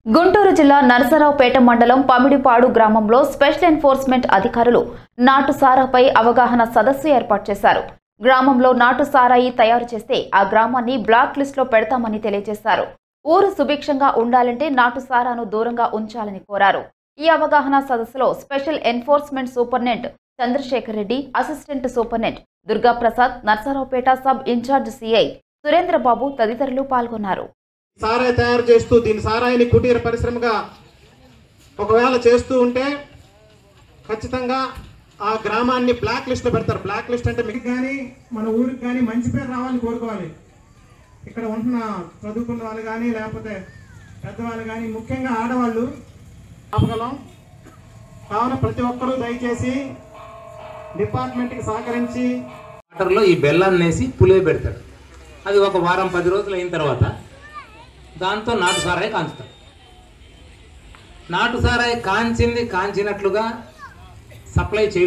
గుంటూరు జిల్లా నరసరావుపేట మండలం పమిడిపాడు గ్రామంలో స్పెషల్ ఎన్ఫోర్స్మెంట్ అధికారులు నాటు సారాపై అవగాహన సదస్సు ఏర్పాటు చేశారు గ్రామంలో నాటు సారాయి తయారు చేస్తే ఆ గ్రామాన్ని బ్లాక్ లిస్టులో పెడతామని తెలియజేశారు ఊరు సుభిక్షంగా ఉండాలంటే నాటు సారాను దూరంగా ఉంచాలని కోరారు ఈ అవగాహన సదస్సులో special enforcement superintendent Chandrasekhar Reddy assistant superintendent Durgaprasad Narasaraopet sub incharge CI Surendrababu తదితరులు పాల్గొన్నారు సారాయి తయారు చేస్తూ దీని సారాయిని కుటీర పరిశ్రమగా ఒకవేళ చేస్తూ ఉంటే ఖచ్చితంగా ఆ గ్రామాన్ని బ్లాక్ లిస్ట్ లో పెడతారు బ్లాక్ లిస్ట్ అంటే మీకు కానీ మన ఊరికి కానీ మంచి పేరు రావాలని కోరుకోవాలి ఇక్కడ ఉంటున్న చదువుకున్న వాళ్ళు కానీ లేకపోతే పెద్దవాళ్ళు కానీ ముఖ్యంగా ఆడవాళ్ళు ఆపగలం కావున ప్రతి ఒక్కరూ దయచేసి డిపార్ట్మెంట్కి సహకరించి వాటర్లో ఈ బెల్లాన్ని వేసి పులియ పెడతాడు అది ఒక వారం పది రోజులు అయిన తర్వాత దాంతో నాటు సారాయి కాంచుతాడు నాటు సారాయి కాంచింది కాంచినట్లుగా సప్లై చేయ